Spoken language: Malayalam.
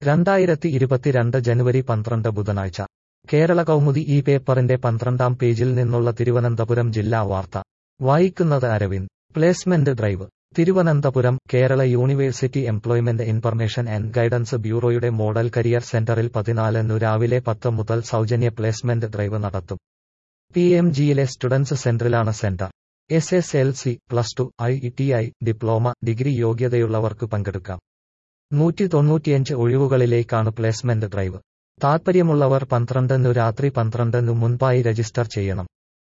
രണ്ടായിരത്തി ഇരുപത്തിരണ്ട് ജനുവരി പന്ത്രണ്ട് ബുധനാഴ്ച കേരള കൗമുദി ഈ പേപ്പറിന്റെ പന്ത്രണ്ടാം പേജിൽ നിന്നുള്ള തിരുവനന്തപുരം ജില്ലാ വാർത്ത വായിക്കുന്നത് Aravind placement drive Thiruvananthapuram Kerala university employment information and guidance ബ്യൂറോയുടെ മോഡൽ കരിയർ സെന്ററിൽ പതിനാലിനു രാവിലെ പത്ത് മുതൽ സൗജന്യ പ്ലേസ്മെന്റ് ഡ്രൈവ് നടത്തും പി എം ജിയിലെ സ്റ്റുഡൻസ് സെന്ററിലാണ് centre S S L C plus two I T I diploma degree യോഗ്യതയുള്ളവർക്ക് പങ്കെടുക്കാം നൂറ്റി തൊണ്ണൂറ്റിയഞ്ച് ഒഴിവുകളിലേക്കാണ് പ്ലേസ്മെന്റ് ഡ്രൈവ് താൽപ്പര്യമുള്ളവർ പന്ത്രണ്ടിനു രാത്രി പന്ത്രണ്ടിനു മുൻപായി രജിസ്റ്റർ ചെയ്യണം